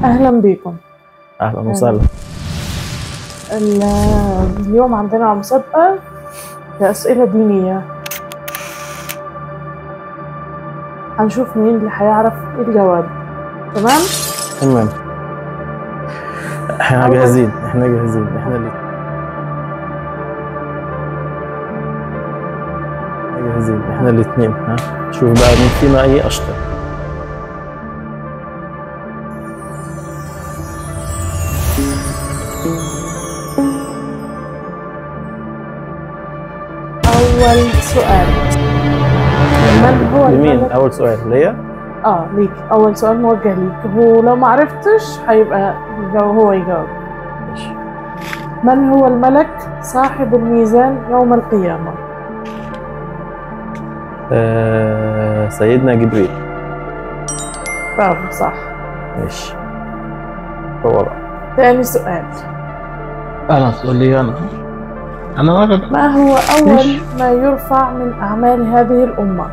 أهلا بكم اهلا وسهلا ال- اليوم عندنا مسابقة لأسئلة دينية هنشوف مين اللي هيعرف الجواب تمام؟ تمام احنا أول- جاهزين احنا جاهزين احنا اللي احنا جاهزين احنا الاثنين ها شوف بقى مين فينا ايه اشطر أول سؤال من هو لمين الملك؟ اول سؤال ليا اه ليك أول سؤال موجه ليك ولو ما عرفتش هيبقى الجو- هو يجاوب ماشي. من هو الملك صاحب الميزان يوم القيامة؟ آه سيدنا جبريل برافو صح ماشي هو بقى ثاني سؤال انا تقول لي انا انا واحد ما هو أول ماشي. ما يرفع من أعمال هذه الأمة؟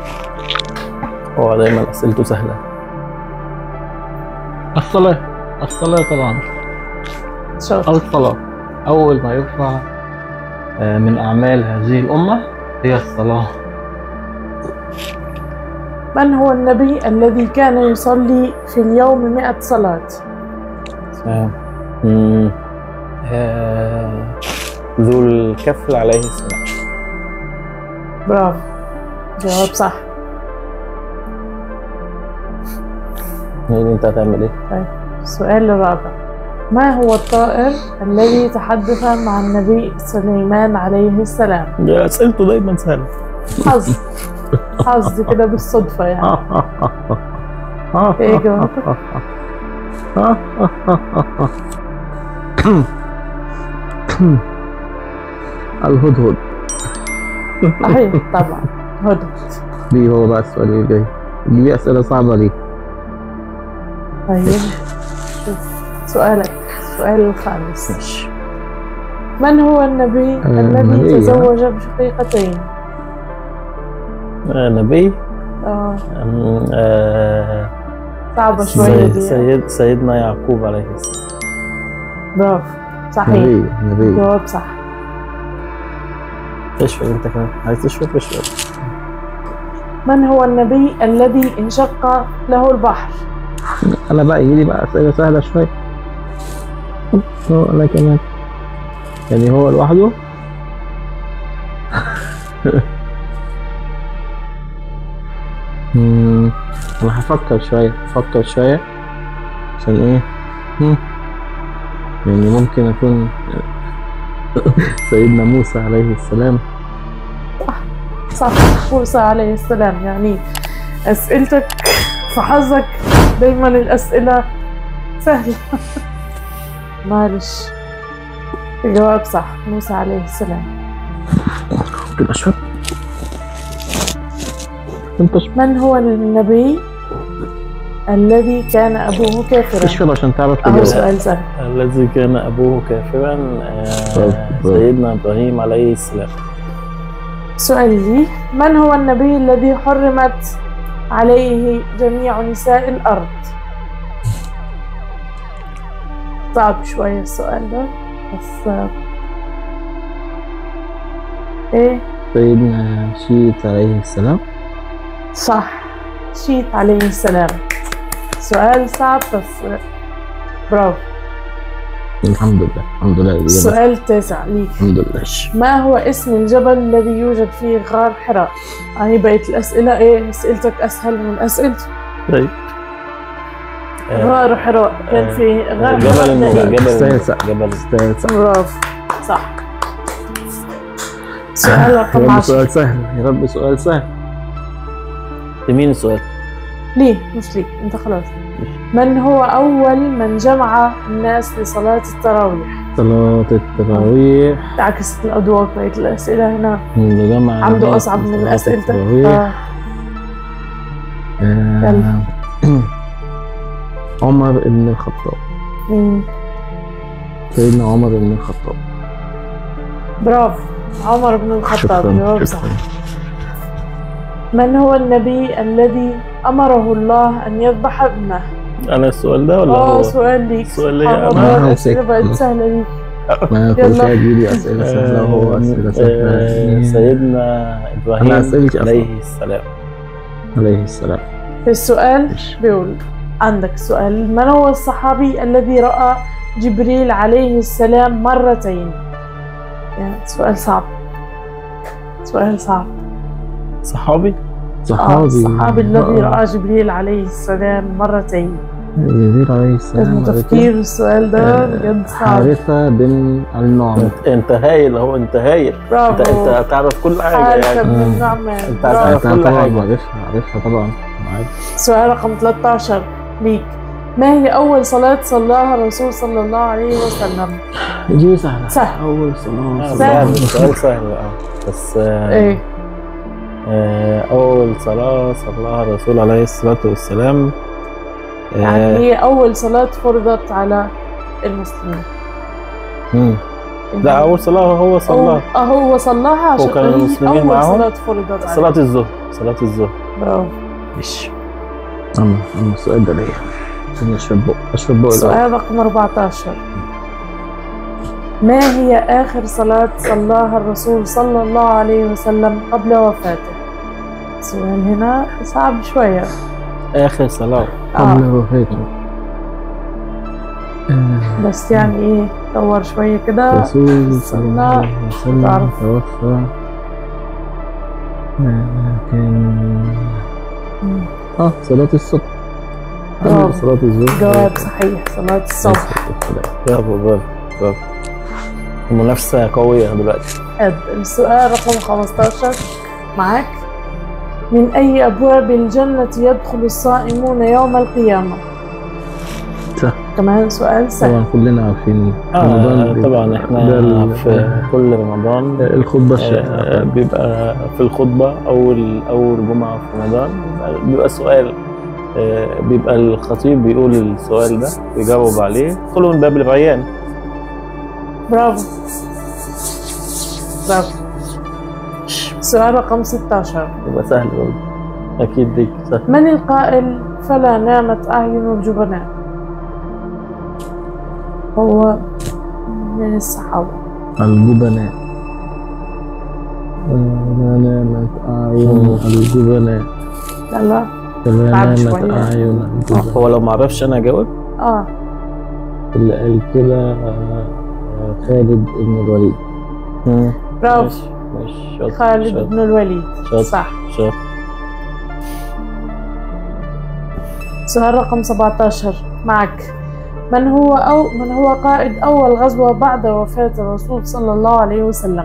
هو دايما اسئلته سهله الصلاة الصلاة طبعا شاطر الصلاة أول ما يرفع آه، من أعمال هذه الأمة هي الصلاة من هو النبي الذي كان يصلي في اليوم مئة صلاة؟ آه. مم. آه. ذو الكفل عليه السلام برافو جواب صح مين انت هتعمل ايه؟ طيب السؤال الرابع ما هو الطائر الذي تحدث مع النبي سليمان عليه السلام؟ ده اسئلته دايما سهله حظ حظ كده بالصدفة يعني ايه جوابك؟ الهدهد صحيح طبعا هدهد دي هو بقى السؤال اللي جاي دي أسئلة صعبة دي طيب شوف سؤالك السؤال الخامس ماشي من هو النبي آه، الذي نبي، ها؟ تزوج بشقيقتين؟ آه نبي اه أم، آه صعبة شوية سيد دي سيد سيدنا يعقوب عليه السلام برافو صحيح نبي نبي جواب صح اشرب انت كمان عايز تشرب اشرب من هو النبي الذي انشق له البحر؟ أنا بقى يجي لي بقى أسئلة سهلة شوية هو أنا كمان يعني هو لوحده مم، أنا هفكر شوية هفكر شوية عشان إيه مم. يعني ممكن أكون سيدنا موسى عليه السلام صح موسى عليه السلام يعني أسئلتك في حظك دايما الأسئلة سهلة معلش الجواب صح موسى عليه السلام ممكن أشرب أنت اشرب من هو النبي الذي كان أبوه كافرا؟ اشرب عشان تعرف أهو تجاوب سؤال سهل الذي كان ابوه كافرا آه برافو، برافو. سيدنا ابراهيم عليه السلام سؤال لي من هو النبي الذي حرمت عليه جميع نساء الأرض؟ صعب شوية السؤال ده بس آه، ايه سيدنا شيت عليه السلام صح شيت عليه السلام سؤال صعب بس آه، برافو الحمد لله الحمد لله الإجابة. السؤال التاسع ليك الحمد لله ما هو اسم الجبل الذي يوجد فيه غار حراء؟ هاي بقيت الأسئلة ايه أسئلتك أسهل من أسئلتي طيب آه غار حراء كان في غار جبل حراء النور نهي. جبل النور استنى. جبل استاذ صح برافو صح سؤال يا رقم رب 10 سؤال سهل يا رب سؤال سهل لمين السؤال؟ ليه مش ليك انت خلاص من هو أول من جمع الناس لصلاة التراويح؟ صلاة التراويح تعكست الأضواء بقيت الأسئلة هنا من جمع عنده الناس أصعب من لصلاة أسئلتك التراويح. آه. آه، عمر بن الخطاب مم. سيدنا عمر بن الخطاب برافو عمر بن الخطاب جواب صح شكرا من هو النبي الذي أمره الله أن يذبح ابنه انا السؤال ده ولا اه هو؟ سؤال ليك سؤال ليا سبحان أنا. الله آه، الأسئلة سك- بقت خلاص. سهلة ليك ما كل يلا. شويه تجيلي اسئله سهله وهو اسئله آه، سهله سيدنا أنا ابراهيم أسئلتي أصعب. عليه السلام عليه السلام السؤال بيقول عندك سؤال من هو الصحابي الذي رأى جبريل عليه السلام مرتين يعني سؤال صعب سؤال صعب صحابي آه صحابي الصحابي الذي آه. رأى جبريل عليه السلام مرتين جبريل عليه السلام لازم عرفنا. تفكير السؤال ده بجد صعب حارثة بن النعمان انت, انت هايل اهو انت هايل انت برافو انت تعرف كل حاجه حارثة يعني بن مم. النعمان أنت برافو. عارف كل طبعا حاجة. عارفها عارفها طبعا عارف. سؤال رقم 13 ليك ما هي أول صلاة صلاها الرسول صلى الله عليه وسلم؟ دي سهلة سهل. أول صلاة آه، سهل. سؤال سهل اه بس آه، إيه آه، أول صلاة صلاها الرسول عليه الصلاة والسلام آه، يعني هي أول صلاة فرضت على المسلمين مم. لا أول صلاة هو أو صلاها آه، هو صلاها عشان وكان هي المسلمين أول معاهم؟ صلاة فرضت على صلاة الظهر صلاة الظهر برافو ماشي أما أما السؤال ده ليا عشان أشرب بق أشرب بق الأول. سؤال رقم 14 ما هي آخر صلاة صلاها الرسول صلى الله عليه وسلم قبل وفاته؟ السؤال هنا صعب شوية آخر صلاة قبل آه وفاته آه، بس يعني إيه دور شوية كده رسول صلى الله عليه وسلم تعرف. توفى آه، كان مم. اه صلاة الصبح برافو. قبل صلاة الظهر جواب صحيح صلاة الصبح برافو برافو برافو المنافسة قوية دلوقتي قد السؤال رقم 15 معك من أي أبواب الجنة يدخل الصائمون يوم القيامة؟ سهل. كمان سؤال سهل طبعا كلنا عارفين آه رمضان طبعا ده احنا ال- في كل رمضان الخطبة آه، الشهرية بيبقى في الخطبة أول أول جمعة في رمضان بيبقى- بيبقى سؤال آه، بيبقى الخطيب بيقول السؤال ده ويجاوب عليه كله من باب البيان برافو برافو سؤال رقم 16 يبقى سهل برضه أكيد ديك سهل من القائل فلا نامت أعين الجبناء هو من الصحابة الجبناء لا نامت أعين الجبناء لا لا لا بعد نامت شوية. أعين الجبناء هو لو معرفش أنا أجاوب آه اللي قال كده آه، آه، خالد بن الوليد برافو ماشي ماشي شاطر خالد شاطر بن الوليد شاطر. صح شاطر سؤال رقم 17 معك من هو أو من هو قائد أول غزوة بعد وفاة الرسول صلى الله عليه وسلم؟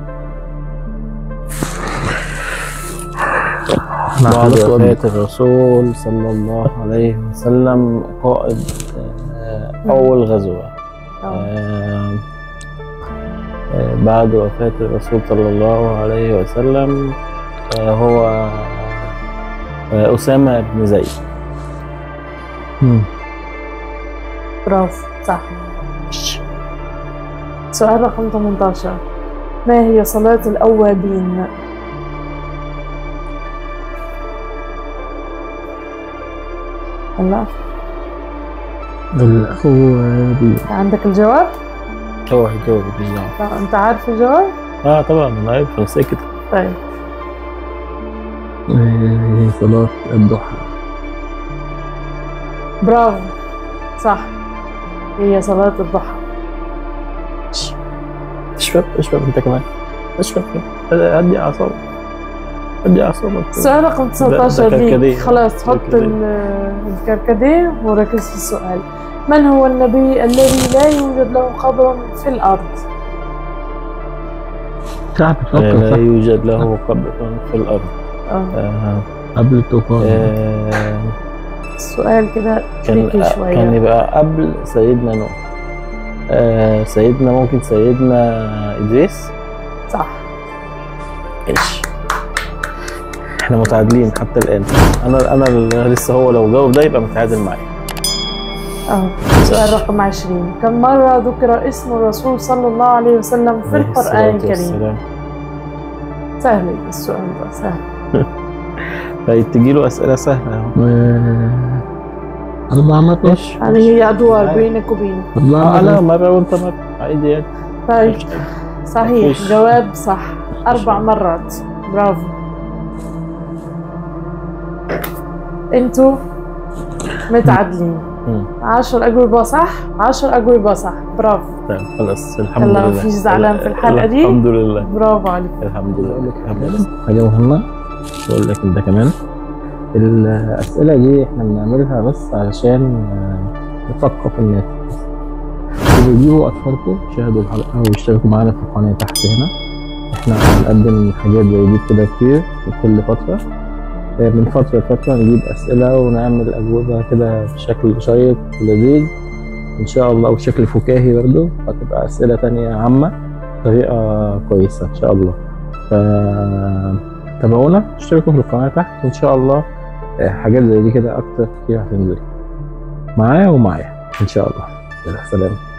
بعد وفاة الرسول صلى الله عليه وسلم قائد آه، أول غزوة أو آه، آه، بعد وفاة الرسول صلى الله عليه وسلم آه، هو آه، أسامة بن زيد مم. برافو صح سؤال رقم 18 ما هي صلاة الأوابين؟ هلا الأوابين عندك الجواب؟ هو هيجاوب مش دعوة لا، أنت عارف الجواب؟ اه طبعا انا عارف انا ساكت طيب آه، صلاة الضحى برافو صح هي صلاة الضحى اشرب اشرب انت كمان اشرب هدي اعصابك هدي اعصابك السؤال رقم 19 ده كركديه. ليك خلاص حط كركديه. ال- الكركديه وركز في السؤال من هو النبي الذي لا يوجد له قبر في الأرض؟ تعب لا فكر صح يوجد له قبر في الارض آه. آه قبل الطوفان آه السؤال كده كان تريكي شوية كان يبقى قبل سيدنا نوح آه سيدنا ممكن سيدنا ادريس صح ايش احنا متعادلين حتى الان انا انا اللي لسه هو لو جاوب ده يبقى متعادل معايا اه سؤال رقم 20 كم مرة ذكر اسم الرسول صلى الله عليه وسلم في عليه القرآن الصلاة الكريم؟ والسلام. سهل السؤال ده سهل طيب تجيله اسئله سهله اهو آه، أربع مرات يعني هي ادوار بينك وبينه أربع انا مرات مره وانت مره عادي يعني طيب مش حاجة. صحيح مفيش. جواب صح اربع مرات برافو انتوا متعادلين مم. عشر أجوبة صح عشر أجوبة صح برافو طيب خلاص الحمد يلا، لله مفيش زعلان في الحلقة دي؟ الحمد لله برافو عليك الحمد لله الحمد لله حاجة مهمة بقول لك انت كمان الأسئلة دي احنا بنعملها بس علشان آه، نثقف الناس بيجيبوا أطفالكم يشاهدوا الحلقة ويشتركوا معانا في القناة تحت هنا احنا بنقدم حاجات زي دي كده كتير في كل فترة آه، من فترة لفترة نجيب أسئلة ونعمل أجوبة كده بشكل شيق ولذيذ إن شاء الله وبشكل فكاهي برضه هتبقى أسئلة تانية عامة بطريقة كويسة إن شاء الله ف تابعونا اشتركوا في القناة تحت وإن شاء الله آه، حاجات زي دي كده أكتر كتير هتنزل معايا ومعايا إن شاء الله يلا سلام